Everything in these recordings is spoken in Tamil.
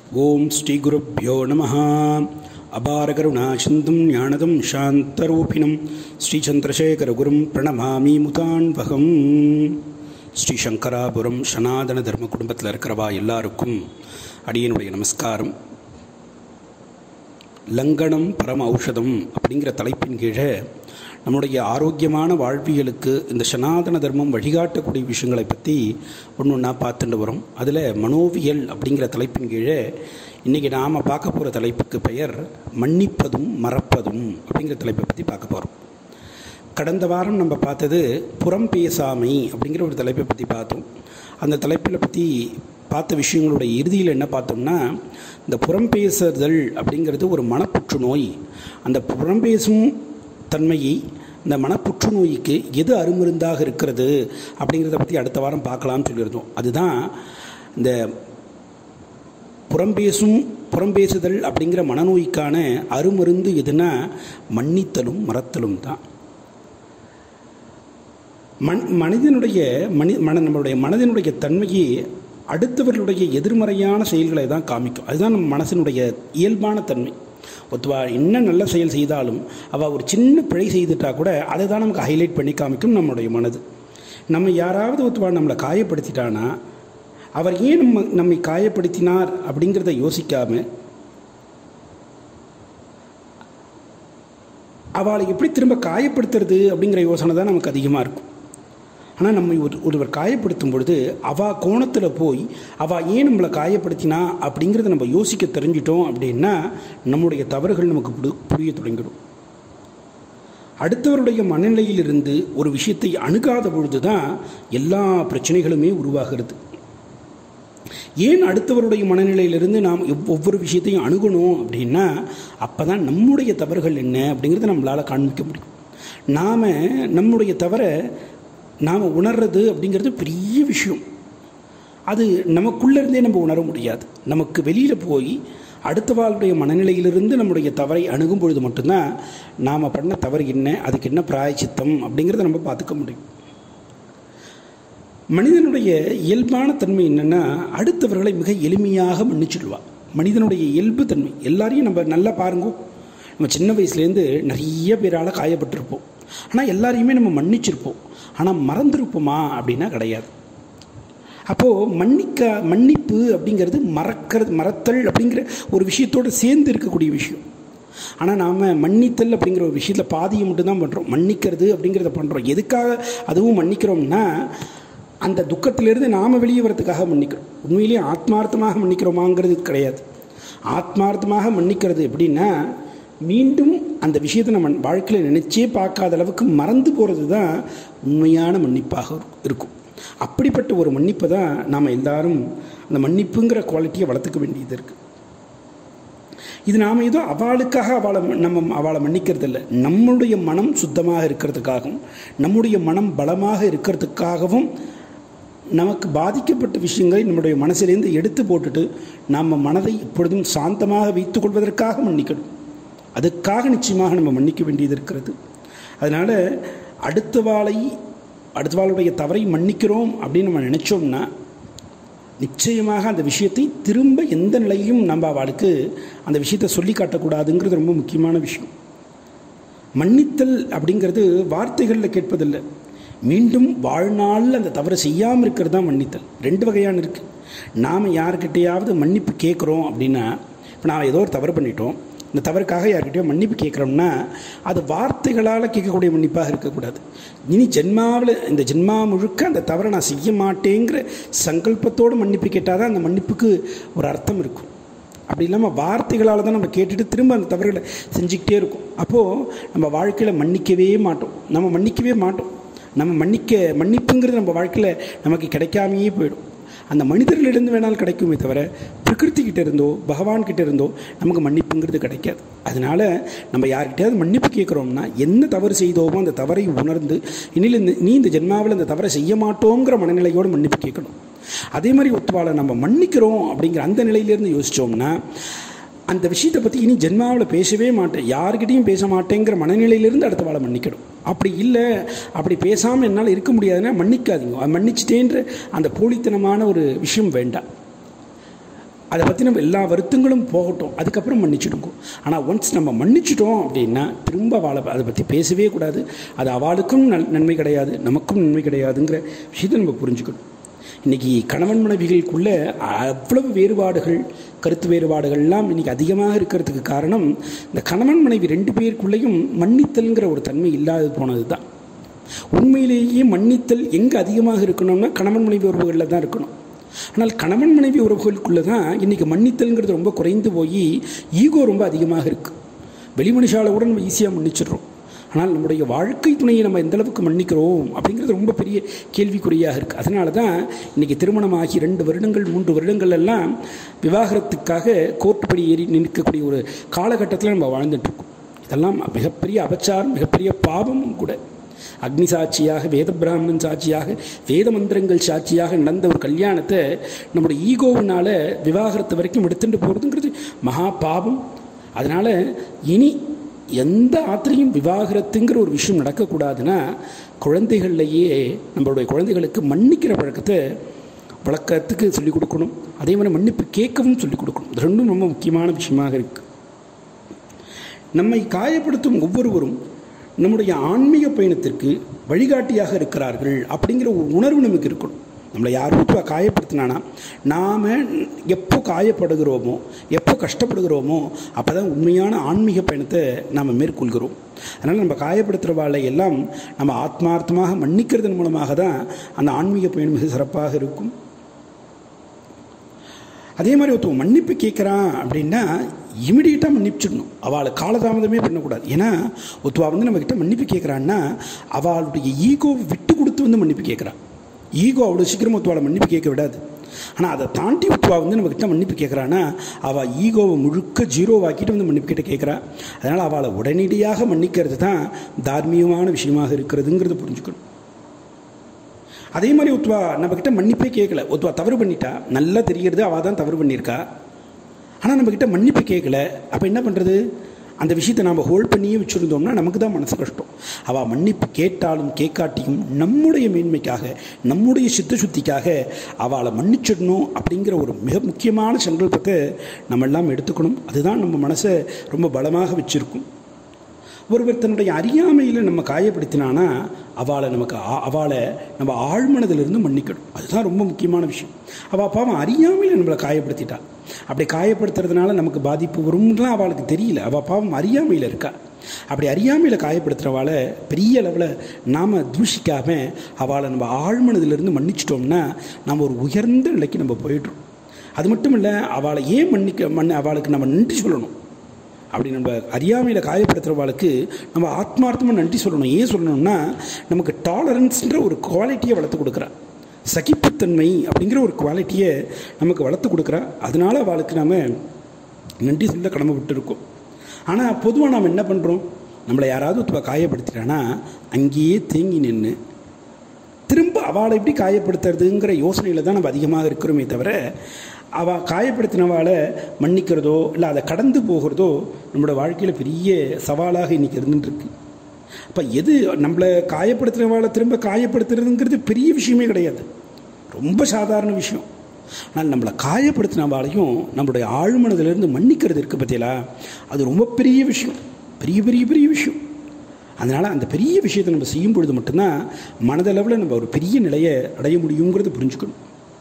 ஓம் ஸ்ரீ குருப்பியோ நம அபாரகருணாசிந்தும் ஞானதம் சாந்தரூபிணம் ஸ்ரீ சந்திரசேகரகுரும் பிரணமாமி முதான்வகம் ஸ்ரீ சங்கராபுரம் சனாதன தர்ம குடும்பத்தில் இருக்கிறவா எல்லாருக்கும் அடியனுடைய நமஸ்காரம் லங்கனம் பரம ஔஷதம் அப்படிங்கிற தலைப்பின் கீழே நம்முடைய ஆரோக்கியமான வாழ்வியலுக்கு இந்த சனாதன தர்மம் வழிகாட்டக்கூடிய விஷயங்களை பற்றி ஒன்று ஒன்றா பார்த்துட்டு வரோம் அதில் மனோவியல் அப்படிங்கிற தலைப்பின் கீழே இன்றைக்கி நாம் பார்க்க போகிற தலைப்புக்கு பெயர் மன்னிப்பதும் மறப்பதும் அப்படிங்கிற தலைப்பை பற்றி பார்க்க போகிறோம் கடந்த வாரம் நம்ம பார்த்தது புறம் பேசாமை அப்படிங்கிற ஒரு தலைப்பை பற்றி பார்த்தோம் அந்த தலைப்பில் பற்றி பார்த்த விஷயங்களுடைய இறுதியில் என்ன பார்த்தோம்னா இந்த புறம் பேசுதல் அப்படிங்கிறது ஒரு மனப்புற்று நோய் அந்த புறம் பேசும் தன்மையை இந்த மனப்புற்று நோய்க்கு எது அருமருந்தாக இருக்கிறது அப்படிங்கிறத பற்றி அடுத்த வாரம் பார்க்கலாம்னு சொல்லியிருந்தோம் அதுதான் இந்த புறம்பேசும் புறம்பேசுதல் அப்படிங்கிற மனநோய்க்கான அருமருந்து எதுனா மன்னித்தலும் மறத்தலும் தான் மண் மனிதனுடைய மனி மன நம்மளுடைய மனதினுடைய தன்மையை அடுத்தவர்களுடைய எதிர்மறையான செயல்களை தான் காமிக்கும் அதுதான் நம்ம மனசினுடைய இயல்பான தன்மை ஒத்துவா என்ன நல்ல செயல் செய்தாலும் அவள் ஒரு சின்ன பிழை செய்துட்டா கூட அதை தான் நமக்கு ஹைலைட் பண்ணி காமிக்கும் நம்மளுடைய மனது நம்ம யாராவது ஒத்துவா நம்மளை காயப்படுத்திட்டானா அவர் ஏன் நம்ம நம்மை காயப்படுத்தினார் அப்படிங்கிறத யோசிக்காம அவளை எப்படி திரும்ப காயப்படுத்துறது அப்படிங்கிற யோசனை தான் நமக்கு அதிகமாக இருக்கும் ஆனால் நம்ம ஒரு ஒருவர் காயப்படுத்தும் பொழுது அவள் கோணத்தில் போய் அவள் ஏன் நம்மளை காயப்படுத்தினா அப்படிங்கிறத நம்ம யோசிக்க தெரிஞ்சிட்டோம் அப்படின்னா நம்முடைய தவறுகள் நமக்கு புடு புரிய தொடங்கிடும் அடுத்தவருடைய மனநிலையிலிருந்து ஒரு விஷயத்தை அணுகாத பொழுது தான் எல்லா பிரச்சனைகளுமே உருவாகிறது ஏன் அடுத்தவருடைய மனநிலையிலிருந்து நாம் ஒவ்வொரு விஷயத்தையும் அணுகணும் அப்படின்னா அப்போ தான் நம்முடைய தவறுகள் என்ன அப்படிங்கிறத நம்மளால் காண்பிக்க முடியும் நாம் நம்முடைய தவறை நாம் உணர்றது அப்படிங்கிறது பெரிய விஷயம் அது நமக்குள்ளேருந்தே நம்ம உணர முடியாது நமக்கு வெளியில் போய் அடுத்தவாளுடைய மனநிலையிலிருந்து நம்முடைய தவறை அணுகும் பொழுது மட்டும்தான் நாம் பண்ண தவறு என்ன அதுக்கு என்ன பிராயச்சித்தம் அப்படிங்கிறத நம்ம பார்த்துக்க முடியும் மனிதனுடைய இயல்பான தன்மை என்னென்னா அடுத்தவர்களை மிக எளிமையாக மன்னிச்சிடுவாள் மனிதனுடைய இயல்பு தன்மை எல்லாரையும் நம்ம நல்லா பாருங்க நம்ம சின்ன வயசுலேருந்து நிறைய பேரால் காயப்பட்டிருப்போம் ஆனால் எல்லாரையுமே நம்ம மன்னிச்சிருப்போம் ஆனால் மறந்துருப்போமா அப்படின்னா கிடையாது அப்போது மன்னிக்க மன்னிப்பு அப்படிங்கிறது மறக்கிறது மறத்தல் அப்படிங்கிற ஒரு விஷயத்தோடு சேர்ந்து இருக்கக்கூடிய விஷயம் ஆனால் நாம் மன்னித்தல் அப்படிங்கிற ஒரு விஷயத்தில் பாதியை மட்டும்தான் பண்ணுறோம் மன்னிக்கிறது அப்படிங்கிறத பண்ணுறோம் எதுக்காக அதுவும் மன்னிக்கிறோம்னா அந்த துக்கத்திலிருந்து நாம் வெளியே வரத்துக்காக மன்னிக்கிறோம் உண்மையிலேயே ஆத்மார்த்தமாக மன்னிக்கிறோமாங்கிறது கிடையாது ஆத்மார்த்தமாக மன்னிக்கிறது எப்படின்னா மீண்டும் அந்த விஷயத்தை நம்ம வாழ்க்கையில் நினச்சே பார்க்காத அளவுக்கு மறந்து போகிறது தான் உண்மையான மன்னிப்பாக இருக்கும் அப்படிப்பட்ட ஒரு மன்னிப்பை தான் நாம் எல்லாரும் அந்த மன்னிப்புங்கிற குவாலிட்டியை வளர்த்துக்க வேண்டியது இருக்குது இது நாம் ஏதோ அவளுக்காக அவளை நம்ம அவளை மன்னிக்கிறது இல்லை நம்முடைய மனம் சுத்தமாக இருக்கிறதுக்காகவும் நம்முடைய மனம் பலமாக இருக்கிறதுக்காகவும் நமக்கு பாதிக்கப்பட்ட விஷயங்களை நம்முடைய மனசிலேருந்து எடுத்து போட்டுட்டு நம்ம மனதை எப்பொழுதும் சாந்தமாக வைத்துக் கொள்வதற்காக மன்னிக்கணும் அதுக்காக நிச்சயமாக நம்ம மன்னிக்க வேண்டியது இருக்கிறது அதனால் அடுத்தவாளை அடுத்தவாளுடைய தவறை மன்னிக்கிறோம் அப்படின்னு நம்ம நினச்சோம்னா நிச்சயமாக அந்த விஷயத்தை திரும்ப எந்த நிலையிலும் நம்ம அவளுக்கு அந்த விஷயத்தை சொல்லி காட்டக்கூடாதுங்கிறது ரொம்ப முக்கியமான விஷயம் மன்னித்தல் அப்படிங்கிறது வார்த்தைகளில் கேட்பதில்லை மீண்டும் வாழ்நாளில் அந்த தவறை செய்யாமல் இருக்கிறது தான் மன்னித்தல் ரெண்டு வகையான இருக்குது நாம் யாருக்கிட்டையாவது மன்னிப்பு கேட்குறோம் அப்படின்னா இப்போ நான் ஏதோ ஒரு தவறு பண்ணிட்டோம் இந்த தவறுக்காக யார்கிட்டயோ மன்னிப்பு கேட்குறோம்னா அது வார்த்தைகளால் கேட்கக்கூடிய மன்னிப்பாக இருக்கக்கூடாது இனி ஜென்மாவில் இந்த ஜென்மா முழுக்க அந்த தவறை நான் செய்ய மாட்டேங்கிற சங்கல்பத்தோடு மன்னிப்பு கேட்டால் தான் அந்த மன்னிப்புக்கு ஒரு அர்த்தம் இருக்கும் அப்படி இல்லாமல் வார்த்தைகளால் தான் நம்ம கேட்டுட்டு திரும்ப அந்த தவறுகளை செஞ்சுக்கிட்டே இருக்கும் அப்போது நம்ம வாழ்க்கையில் மன்னிக்கவே மாட்டோம் நம்ம மன்னிக்கவே மாட்டோம் நம்ம மன்னிக்க மன்னிப்புங்கிறது நம்ம வாழ்க்கையில் நமக்கு கிடைக்காமையே போயிடும் அந்த மனிதர்களிடம் வேணாலும் கிடைக்குமே தவிர பிரகிருதி கிட்ட இருந்தோ பகவான் கிட்ட இருந்தோ நமக்கு மன்னிப்புங்கிறது கிடைக்காது அதனால நம்ம யார்கிட்டயாவது மன்னிப்பு கேட்குறோம்னா என்ன தவறு செய்தோமோ அந்த தவறை உணர்ந்து இனியில் இந்த நீ இந்த ஜென்மாவில் அந்த தவறை செய்ய மாட்டோங்கிற மனநிலையோடு மன்னிப்பு கேட்கணும் அதே மாதிரி ஒத்துவாளை நம்ம மன்னிக்கிறோம் அப்படிங்கிற அந்த நிலையிலேருந்து யோசித்தோம்னா அந்த விஷயத்தை பற்றி இனி ஜென்மாவில் பேசவே மாட்டேன் யார்கிட்டையும் பேச மாட்டேங்கிற மனநிலையிலிருந்து அடுத்த வாழை மன்னிக்கணும் அப்படி இல்லை அப்படி பேசாமல் என்னால் இருக்க முடியாதுன்னா மன்னிக்காதீங்க மன்னிச்சிட்டேன்ற அந்த போலித்தனமான ஒரு விஷயம் வேண்டாம் அதை பற்றி நம்ம எல்லா வருத்தங்களும் போகட்டும் அதுக்கப்புறம் மன்னிச்சிடுங்க ஆனால் ஒன்ஸ் நம்ம மன்னிச்சிட்டோம் அப்படின்னா திரும்ப அவளை அதை பற்றி பேசவே கூடாது அது அவளுக்கும் நல் நன்மை கிடையாது நமக்கும் நன்மை கிடையாதுங்கிற விஷயத்தை நம்ம புரிஞ்சுக்கணும் இன்றைக்கி கணவன் மனைவிகளுக்குள்ள அவ்வளவு வேறுபாடுகள் கருத்து வேறுபாடுகள்லாம் இன்றைக்கி அதிகமாக இருக்கிறதுக்கு காரணம் இந்த கணவன் மனைவி ரெண்டு பேருக்குள்ளேயும் மன்னித்தல்ங்கிற ஒரு தன்மை இல்லாது போனது தான் உண்மையிலேயே மன்னித்தல் எங்கே அதிகமாக இருக்கணும்னா கணவன் மனைவி உறவுகளில் தான் இருக்கணும் ஆனால் கணவன் மனைவி உறவுகளுக்குள்ளே தான் இன்றைக்கி மன்னித்தல்ங்கிறது ரொம்ப குறைந்து போய் ஈகோ ரொம்ப அதிகமாக இருக்குது வெளி மனுஷால கூட நம்ம ஈஸியாக மன்னிச்சிடுறோம் ஆனால் நம்முடைய வாழ்க்கை துணையை நம்ம எந்த அளவுக்கு மன்னிக்கிறோம் அப்படிங்கிறது ரொம்ப பெரிய கேள்விக்குறியாக இருக்குது அதனால தான் இன்றைக்கி திருமணமாகி ரெண்டு வருடங்கள் மூன்று வருடங்கள் எல்லாம் விவாகரத்துக்காக கோர்ட்டுப்படி ஏறி நிற்கக்கூடிய ஒரு காலகட்டத்தில் நம்ம வாழ்ந்துட்டுருக்கோம் இதெல்லாம் மிகப்பெரிய அபச்சாரம் மிகப்பெரிய பாவமும் கூட அக்னி சாட்சியாக வேத பிராமணன் சாட்சியாக வேத மந்திரங்கள் சாட்சியாக நடந்த ஒரு கல்யாணத்தை நம்முடைய ஈகோவினால விவாகரத்து வரைக்கும் எடுத்துட்டு போகிறதுங்கிறது மகா பாவம் அதனால் இனி எந்த ஆத்திரையும் விவாகரத்துங்கிற ஒரு விஷயம் நடக்கக்கூடாதுன்னா குழந்தைகள்லையே நம்மளுடைய குழந்தைகளுக்கு மன்னிக்கிற பழக்கத்தை வழக்கத்துக்கு சொல்லிக் கொடுக்கணும் அதே மாதிரி மன்னிப்பு கேட்கவும் சொல்லிக் கொடுக்கணும் இது ரெண்டும் ரொம்ப முக்கியமான விஷயமாக இருக்குது நம்மை காயப்படுத்தும் ஒவ்வொருவரும் நம்முடைய ஆன்மீக பயணத்திற்கு வழிகாட்டியாக இருக்கிறார்கள் அப்படிங்கிற ஒரு உணர்வு நமக்கு இருக்கணும் நம்மளை யாரும் இப்போ காயப்படுத்தினானா நாம் எப்போ காயப்படுகிறோமோ எப்போ கஷ்டப்படுகிறோமோ அப்போ தான் உண்மையான ஆன்மீக பயணத்தை நாம் மேற்கொள்கிறோம் அதனால் நம்ம காயப்படுத்துகிற வாழை எல்லாம் நம்ம ஆத்மார்த்தமாக மன்னிக்கிறதன் மூலமாக தான் அந்த ஆன்மீக பயணம் மிக சிறப்பாக இருக்கும் அதே மாதிரி ஒருத்தவங்க மன்னிப்பு கேட்குறான் அப்படின்னா இமிடியேட்டாக மன்னிச்சிடணும் அவளை காலதாமதமே பண்ணக்கூடாது ஏன்னா ஒருத்தவா வந்து நம்மக்கிட்ட மன்னிப்பு கேட்குறான்னா அவளுடைய ஈகோவை விட்டு கொடுத்து வந்து மன்னிப்பு கேட்குறான் ஈகோ அவ்வளோ சீக்கிரம் ஒத்துவாளை மன்னிப்பு கேட்க விடாது ஆனால் அதை தாண்டி ஒத்துவா வந்து நம்மக்கிட்ட மன்னிப்பு கேட்குறான்னா அவள் ஈகோவை முழுக்க ஜீரோவாக்கிட்டு வந்து மன்னிப்பு கிட்ட கேட்குறா அதனால் அவளை உடனடியாக மன்னிக்கிறது தான் தார்மீகமான விஷயமாக இருக்கிறதுங்கிறத புரிஞ்சுக்கணும் அதே மாதிரி ஒத்துவா நம்மக்கிட்ட மன்னிப்பே கேட்கல ஒத்துவா தவறு பண்ணிட்டா நல்லா தெரிகிறது அவள் தான் தவறு பண்ணியிருக்கா ஆனால் நம்மக்கிட்ட மன்னிப்பு கேட்கல அப்போ என்ன பண்ணுறது அந்த விஷயத்தை நாம் ஹோல்ட் பண்ணியே வச்சுருந்தோம்னா நமக்கு தான் மனசு கஷ்டம் அவள் மன்னிப்பு கேட்டாலும் கேட்காட்டியும் நம்முடைய மேன்மைக்காக நம்முடைய சித்த சுத்திக்காக அவளை மன்னிச்சிடணும் அப்படிங்கிற ஒரு மிக முக்கியமான சங்கல்பத்தை நம்ம எல்லாம் எடுத்துக்கணும் அதுதான் நம்ம மனசை ரொம்ப பலமாக வச்சுருக்கும் ஒருவர் தன்னுடைய அறியாமையில் நம்ம காயப்படுத்தினானா அவளை நமக்கு அவளை நம்ம ஆழ்மனதிலிருந்து மன்னிக்கணும் அதுதான் ரொம்ப முக்கியமான விஷயம் அவள் பாவம் அறியாமையில் நம்மளை காயப்படுத்திட்டா அப்படி காயப்படுத்துறதுனால நமக்கு பாதிப்பு வரும்லாம் அவளுக்கு தெரியல அவள் பாவம் அறியாமையில் இருக்கா அப்படி அறியாமையில் காயப்படுத்துகிறவாளை பெரிய அளவில் நாம் தூஷிக்காமல் அவளை நம்ம ஆழ்மனதிலிருந்து மன்னிச்சிட்டோம்னா நம்ம ஒரு உயர்ந்த நிலைக்கு நம்ம போயிடுறோம் அது மட்டும் இல்லை அவளை ஏன் மன்னிக்க மன் அவளுக்கு நம்ம நன்றி சொல்லணும் அப்படி நம்ம அறியாமையில் காயப்படுத்துகிறவாளுக்கு நம்ம ஆத்மார்த்தமாக நன்றி சொல்லணும் ஏன் சொல்லணும்னா நமக்கு டாலரன்ஸ்ன்ற ஒரு குவாலிட்டியை வளர்த்து கொடுக்குறா சகிப்புத்தன்மை அப்படிங்கிற ஒரு குவாலிட்டியை நமக்கு வளர்த்து கொடுக்குறா அதனால் அவளுக்கு நாம் நன்றி சொல்ல கடமைப்பட்டு இருக்கோம் ஆனால் பொதுவாக நாம் என்ன பண்ணுறோம் நம்மளை யாராவது ஒருத்தவ காயப்படுத்திட்டானா அங்கேயே தேங்கி நின்று திரும்ப அவளை எப்படி காயப்படுத்துறதுங்கிற யோசனையில் தான் நம்ம அதிகமாக இருக்கிறோமே தவிர அவள் காயப்படுத்தினவாளை மன்னிக்கிறதோ இல்லை அதை கடந்து போகிறதோ நம்மளோட வாழ்க்கையில் பெரிய சவாலாக இன்றைக்கி இருந்துட்டுருக்கு அப்போ எது நம்மளை காயப்படுத்தினவாளை திரும்ப காயப்படுத்துறதுங்கிறது பெரிய விஷயமே கிடையாது ரொம்ப சாதாரண விஷயம் ஆனால் நம்மளை காயப்படுத்தினவாளையும் நம்மளுடைய ஆழ்மனதிலிருந்து மன்னிக்கிறது இருக்குது பார்த்தீங்களா அது ரொம்ப பெரிய விஷயம் பெரிய பெரிய பெரிய விஷயம் அதனால் அந்த பெரிய விஷயத்தை நம்ம செய்யும் பொழுது மட்டும்தான் மனதளவில் நம்ம ஒரு பெரிய நிலையை அடைய முடியுங்கிறது புரிஞ்சுக்கணும்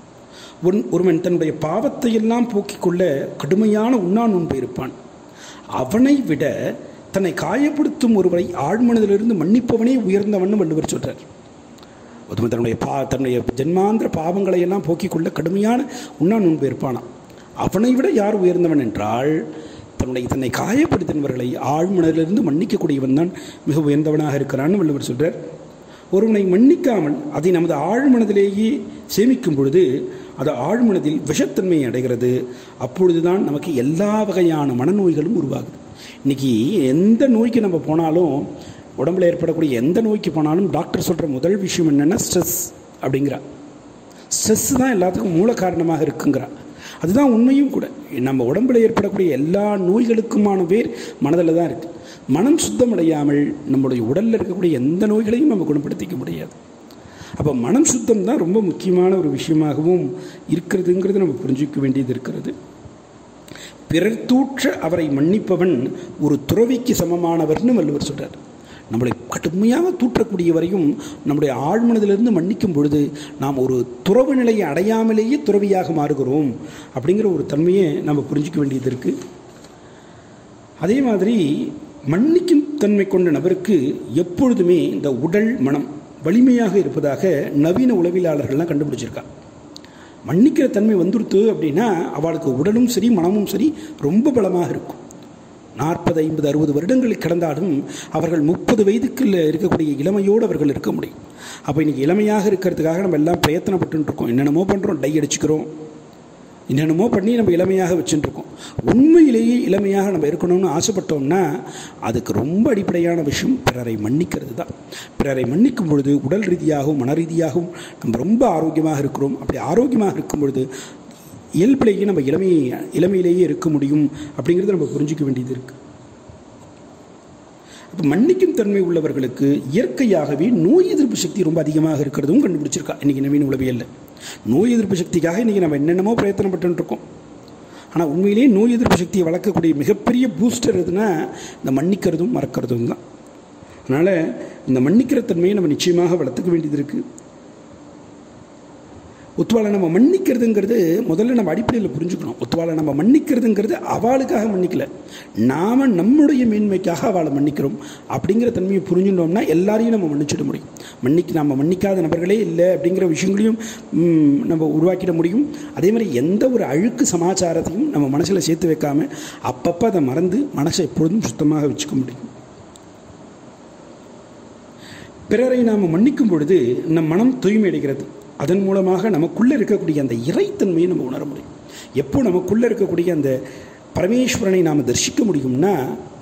ஒன் ஒருவன் தன்னுடைய பாவத்தை எல்லாம் போக்கிக் கொள்ள கடுமையான உண்ணா நோன்பு இருப்பான் அவனை விட தன்னை காயப்படுத்தும் ஒருவரை ஆழ்மனதிலிருந்து மன்னிப்பவனே உயர்ந்தவன் வள்ளுவர் சொல்றார் ஒருவன் தன்னுடைய பா தன்னுடைய ஜென்மாந்திர பாவங்களை எல்லாம் போக்கிக் கொள்ள கடுமையான உண்ணா நோன்பு இருப்பானான் அவனை விட யார் உயர்ந்தவன் என்றால் தன்னுடைய தன்னை காயப்படுத்தினவர்களை ஆழ்மனதிலிருந்து மன்னிக்கக்கூடியவன் தான் மிக உயர்ந்தவனாக இருக்கிறான்னு வள்ளுவர் சொல்றார் ஒருவனை மன்னிக்காமல் அதை நமது ஆழ்மனதிலேயே சேமிக்கும் பொழுது அது ஆழ்மனதில் விஷத்தன்மையை அடைகிறது அப்பொழுதுதான் நமக்கு எல்லா வகையான மனநோய்களும் உருவாகுது இன்றைக்கி எந்த நோய்க்கு நம்ம போனாலும் உடம்புல ஏற்படக்கூடிய எந்த நோய்க்கு போனாலும் டாக்டர் சொல்கிற முதல் விஷயம் என்னென்னா ஸ்ட்ரெஸ் அப்படிங்கிறா ஸ்ட்ரெஸ் தான் எல்லாத்துக்கும் மூல காரணமாக இருக்குங்கிறா அதுதான் உண்மையும் கூட நம்ம உடம்புல ஏற்படக்கூடிய எல்லா நோய்களுக்குமான பேர் மனதில் தான் இருக்குது மனம் சுத்தமடையாமல் நம்முடைய உடலில் இருக்கக்கூடிய எந்த நோய்களையும் நம்ம குணப்படுத்திக்க முடியாது அப்போ மனம் சுத்தம் தான் ரொம்ப முக்கியமான ஒரு விஷயமாகவும் இருக்கிறதுங்கிறது நம்ம புரிஞ்சிக்க வேண்டியது இருக்கிறது பிறர் தூற்ற அவரை மன்னிப்பவன் ஒரு துறவிக்கு சமமானவர்னு வள்ளுவர் சொல்கிறார் நம்மளை கடுமையாக தூற்றக்கூடிய வரையும் நம்முடைய ஆழ்மனதிலிருந்து மன்னிக்கும் பொழுது நாம் ஒரு துறவு நிலையை அடையாமலேயே துறவியாக மாறுகிறோம் அப்படிங்கிற ஒரு தன்மையை நம்ம புரிஞ்சிக்க வேண்டியது இருக்குது அதே மாதிரி மன்னிக்கும் தன்மை கொண்ட நபருக்கு எப்பொழுதுமே இந்த உடல் மனம் வலிமையாக இருப்பதாக நவீன உளவியலாளர்கள்லாம் கண்டுபிடிச்சிருக்காங்க மன்னிக்கிற தன்மை வந்துடுத்து அப்படின்னா அவளுக்கு உடலும் சரி மனமும் சரி ரொம்ப பலமாக இருக்கும் நாற்பது ஐம்பது அறுபது வருடங்கள் கடந்தாலும் அவர்கள் முப்பது வயதுக்குள்ள இருக்கக்கூடிய இளமையோடு அவர்கள் இருக்க முடியும் அப்போ இன்றைக்கி இளமையாக இருக்கிறதுக்காக நம்ம எல்லாம் பிரயத்தனப்பட்டு இருக்கோம் என்னென்னமோ பண்ணுறோம் டை அடிச்சுக்கிறோம் என்னென்னமோ பண்ணி நம்ம இளமையாக வச்சுட்டுருக்கோம் உண்மையிலேயே இளமையாக நம்ம இருக்கணும்னு ஆசைப்பட்டோம்னா அதுக்கு ரொம்ப அடிப்படையான விஷயம் பிறரை மன்னிக்கிறது தான் பிறரை மன்னிக்கும் பொழுது உடல் ரீதியாகவும் மன ரீதியாகவும் நம்ம ரொம்ப ஆரோக்கியமாக இருக்கிறோம் அப்படி ஆரோக்கியமாக இருக்கும் பொழுது இயல்பிலேயே நம்ம இளமையை இளமையிலேயே இருக்க முடியும் அப்படிங்கிறத நம்ம புரிஞ்சிக்க வேண்டியது இருக்குது அப்போ மன்னிக்கும் தன்மை உள்ளவர்களுக்கு இயற்கையாகவே நோய் எதிர்ப்பு சக்தி ரொம்ப அதிகமாக இருக்கிறதும் கண்டுபிடிச்சிருக்கா இன்றைக்கி நவீன உளவியலில் நோய் எதிர்ப்பு சக்திக்காக இன்றைக்கி நம்ம என்னென்னமோ பிரயத்தனப்பட்டு இருக்கோம் ஆனால் உண்மையிலேயே நோய் எதிர்ப்பு சக்தியை வளர்க்கக்கூடிய மிகப்பெரிய பூஸ்டர் எதுனா இந்த மன்னிக்கிறதும் மறக்கிறதும் தான் அதனால் இந்த மன்னிக்கிற தன்மையை நம்ம நிச்சயமாக வளர்த்துக்க வேண்டியது இருக்குது ஒத்துவாளை நம்ம மன்னிக்கிறதுங்கிறது முதல்ல நம்ம அடிப்படையில் புரிஞ்சுக்கணும் ஒத்துவாளை நம்ம மன்னிக்கிறதுங்கிறது அவளுக்காக மன்னிக்கல நாம் நம்முடைய மேன்மைக்காக அவளை மன்னிக்கிறோம் அப்படிங்கிற தன்மையை புரிஞ்சுட்டோம்னா எல்லாரையும் நம்ம மன்னிச்சிட முடியும் மன்னிக்கு நம்ம மன்னிக்காத நபர்களே இல்லை அப்படிங்கிற விஷயங்களையும் நம்ம உருவாக்கிட முடியும் அதே மாதிரி எந்த ஒரு அழுக்கு சமாச்சாரத்தையும் நம்ம மனசில் சேர்த்து வைக்காமல் அப்பப்போ அதை மறந்து மனசை எப்பொழுதும் சுத்தமாக வச்சுக்க முடியும் பிறரை நாம் மன்னிக்கும் பொழுது நம் மனம் தூய்மை அடைகிறது அதன் மூலமாக நமக்குள்ளே இருக்கக்கூடிய அந்த இறைத்தன்மையை நம்ம உணர முடியும் எப்போ நமக்குள்ளே இருக்கக்கூடிய அந்த பரமேஸ்வரனை நாம் தரிசிக்க முடியும்னா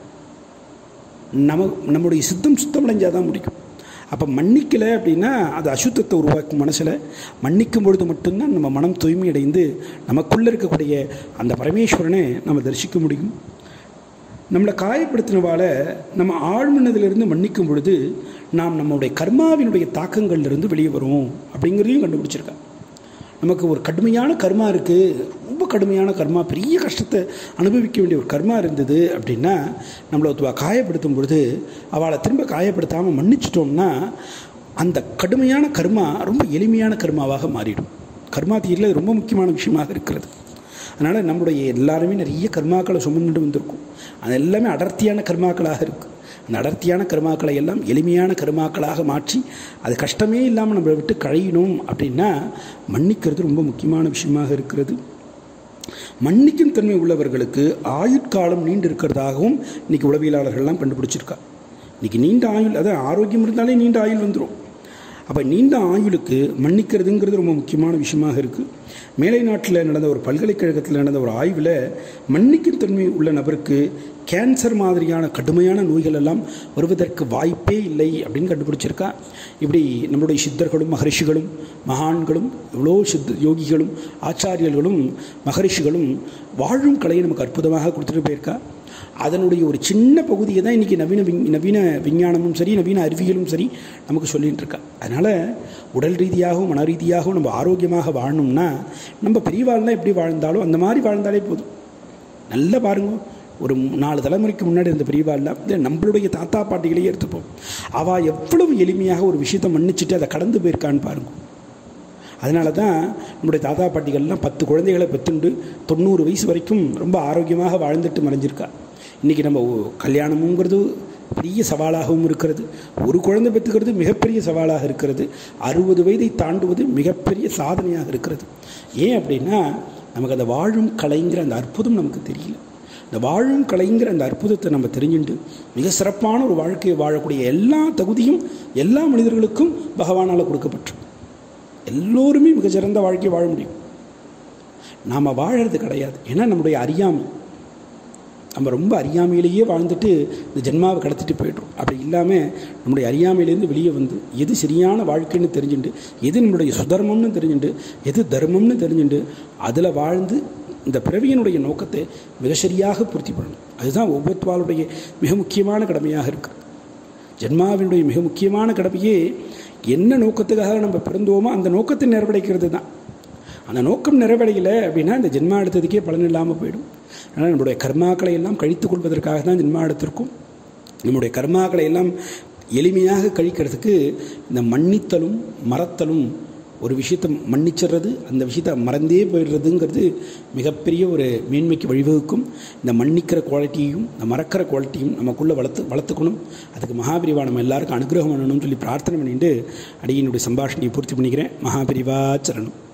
நம்ம நம்முடைய சித்தம் சுத்தமடைஞ்சால் தான் முடியும் அப்போ மன்னிக்கலை அப்படின்னா அது அசுத்தத்தை உருவாக்கும் மனசில் மன்னிக்கும் பொழுது மட்டும்தான் நம்ம மனம் தூய்மை அடைந்து நமக்குள்ளே இருக்கக்கூடிய அந்த பரமேஸ்வரனை நம்ம தரிசிக்க முடியும் நம்மளை காயப்படுத்தினவால நம்ம ஆழ்மனதிலிருந்து மன்னிக்கும் பொழுது நாம் நம்முடைய கர்மாவினுடைய தாக்கங்கள்லேருந்து வெளியே வருவோம் அப்படிங்கிறதையும் கண்டுபிடிச்சிருக்கா நமக்கு ஒரு கடுமையான கர்மா இருக்குது ரொம்ப கடுமையான கர்மா பெரிய கஷ்டத்தை அனுபவிக்க வேண்டிய ஒரு கர்மா இருந்தது அப்படின்னா நம்மளை ஒருத்தவா காயப்படுத்தும் பொழுது அவளை திரும்ப காயப்படுத்தாமல் மன்னிச்சிட்டோம்னா அந்த கடுமையான கர்மா ரொம்ப எளிமையான கர்மாவாக மாறிடும் கர்மா தீரில் ரொம்ப முக்கியமான விஷயமாக இருக்கிறது அதனால் நம்முடைய எல்லாருமே நிறைய கர்மாக்களை சுமந்துட்டு வந்திருக்கும் அது எல்லாமே அடர்த்தியான கர்மாக்களாக இருக்குது அந்த அடர்த்தியான கர்மாக்களை எல்லாம் எளிமையான கர்மாக்களாக மாற்றி அது கஷ்டமே இல்லாமல் நம்மளை விட்டு கழியணும் அப்படின்னா மன்னிக்கிறது ரொம்ப முக்கியமான விஷயமாக இருக்கிறது மன்னிக்கும் தன்மை உள்ளவர்களுக்கு ஆயுட்காலம் நீண்டு இருக்கிறதாகவும் இன்றைக்கி உளவியலாளர்கள்லாம் கண்டுபிடிச்சிருக்கா இன்றைக்கி நீண்ட ஆயுள் அதான் ஆரோக்கியம் இருந்தாலே நீண்ட ஆயுள் வந்துடும் அப்போ நீண்ட ஆயுளுக்கு மன்னிக்கிறதுங்கிறது ரொம்ப முக்கியமான விஷயமாக இருக்குது மேலை நாட்டில் நடந்த ஒரு பல்கலைக்கழகத்தில் நடந்த ஒரு ஆய்வில் மன்னிக்கும் தன்மை உள்ள நபருக்கு கேன்சர் மாதிரியான கடுமையான நோய்கள் எல்லாம் வருவதற்கு வாய்ப்பே இல்லை அப்படின்னு கண்டுபிடிச்சிருக்கா இப்படி நம்மளுடைய சித்தர்களும் மகரிஷிகளும் மகான்களும் எவ்வளோ சித்த யோகிகளும் ஆச்சாரியர்களும் மகரிஷிகளும் வாழும் கலையை நமக்கு அற்புதமாக கொடுத்துட்டு போயிருக்கா அதனுடைய ஒரு சின்ன பகுதியை தான் இன்றைக்கி நவீன விஞ் நவீன விஞ்ஞானமும் சரி நவீன அறிவியலும் சரி நமக்கு சொல்லிகிட்டு இருக்கா அதனால் உடல் ரீதியாகவும் மன ரீதியாகவும் நம்ம ஆரோக்கியமாக வாழணும்னா நம்ம பெரியவாழ்லாம் எப்படி வாழ்ந்தாலும் அந்த மாதிரி வாழ்ந்தாலே போதும் நல்லா பாருங்க ஒரு நாலு தலைமுறைக்கு முன்னாடி இருந்த பெரியவாள்லாம் இது நம்மளுடைய தாத்தா பாட்டிகளையே எடுத்துப்போம் அவள் எவ்வளவு எளிமையாக ஒரு விஷயத்தை மன்னிச்சுட்டு அதை கடந்து போயிருக்கான்னு பாருங்க அதனால தான் நம்முடைய தாத்தா பாட்டிகள்லாம் பத்து குழந்தைகளை பெற்றுண்டு தொண்ணூறு வயசு வரைக்கும் ரொம்ப ஆரோக்கியமாக வாழ்ந்துட்டு மறைஞ்சிருக்கா இன்றைக்கி நம்ம கல்யாணமுங்கிறது பெரிய சவாலாகவும் இருக்கிறது ஒரு குழந்தை பெற்றுக்கிறது மிகப்பெரிய சவாலாக இருக்கிறது அறுபது வயதை தாண்டுவது மிகப்பெரிய சாதனையாக இருக்கிறது ஏன் அப்படின்னா நமக்கு அந்த வாழும் கலைங்கிற அந்த அற்புதம் நமக்கு தெரியல இந்த வாழும் கலைங்கிற அந்த அற்புதத்தை நம்ம தெரிஞ்சுட்டு மிக சிறப்பான ஒரு வாழ்க்கையை வாழக்கூடிய எல்லா தகுதியும் எல்லா மனிதர்களுக்கும் பகவானால் கொடுக்கப்பட்டு எல்லோருமே மிகச்சிறந்த வாழ்க்கையை வாழ முடியும் நாம் வாழறது கிடையாது ஏன்னா நம்முடைய அறியாமை நம்ம ரொம்ப அறியாமையிலேயே வாழ்ந்துட்டு இந்த ஜென்மாவை கடத்திட்டு போய்ட்றோம் அப்படி இல்லாமல் நம்முடைய அறியாமையிலேருந்து வெளியே வந்து எது சரியான வாழ்க்கைன்னு தெரிஞ்சுட்டு எது நம்மளுடைய சுதர்மம்னு தெரிஞ்சுட்டு எது தர்மம்னு தெரிஞ்சுட்டு அதில் வாழ்ந்து இந்த பிறவியினுடைய நோக்கத்தை மிக சரியாக பூர்த்தி பண்ணணும் அதுதான் ஒவ்வொருத்தவாளுடைய மிக முக்கியமான கடமையாக இருக்குது ஜென்மாவினுடைய மிக முக்கியமான கடமையே என்ன நோக்கத்துக்காக நம்ம பிறந்தோமோ அந்த நோக்கத்தை நிறைவடைக்கிறது தான் அந்த நோக்கம் நிறைவடையலை அப்படின்னா இந்த ஜென்மா எடுத்ததுக்கே பலன் இல்லாமல் போயிடும் அதனால் நம்முடைய கர்மாக்களை எல்லாம் கழித்துக் கொள்வதற்காக தான் ஜென்மா எடுத்திருக்கும் நம்முடைய கர்மாக்களை எல்லாம் எளிமையாக கழிக்கிறதுக்கு இந்த மன்னித்தலும் மறத்தலும் ஒரு விஷயத்தை மன்னிச்சிடுறது அந்த விஷயத்தை மறந்தே போயிடுறதுங்கிறது மிகப்பெரிய ஒரு மேன்மைக்கு வழிவகுக்கும் இந்த மன்னிக்கிற குவாலிட்டியும் இந்த மறக்கிற குவாலிட்டியும் நமக்குள்ளே வளர்த்து வளர்த்துக்கணும் அதுக்கு மகாபிரிவா நம்ம எல்லாருக்கும் அனுகிரகம் பண்ணணும்னு சொல்லி பிரார்த்தனை பண்ணிட்டு அடியினுடைய சம்பாஷணையை பூர்த்தி பண்ணிக்கிறேன் மகாபிரிவா சரணம்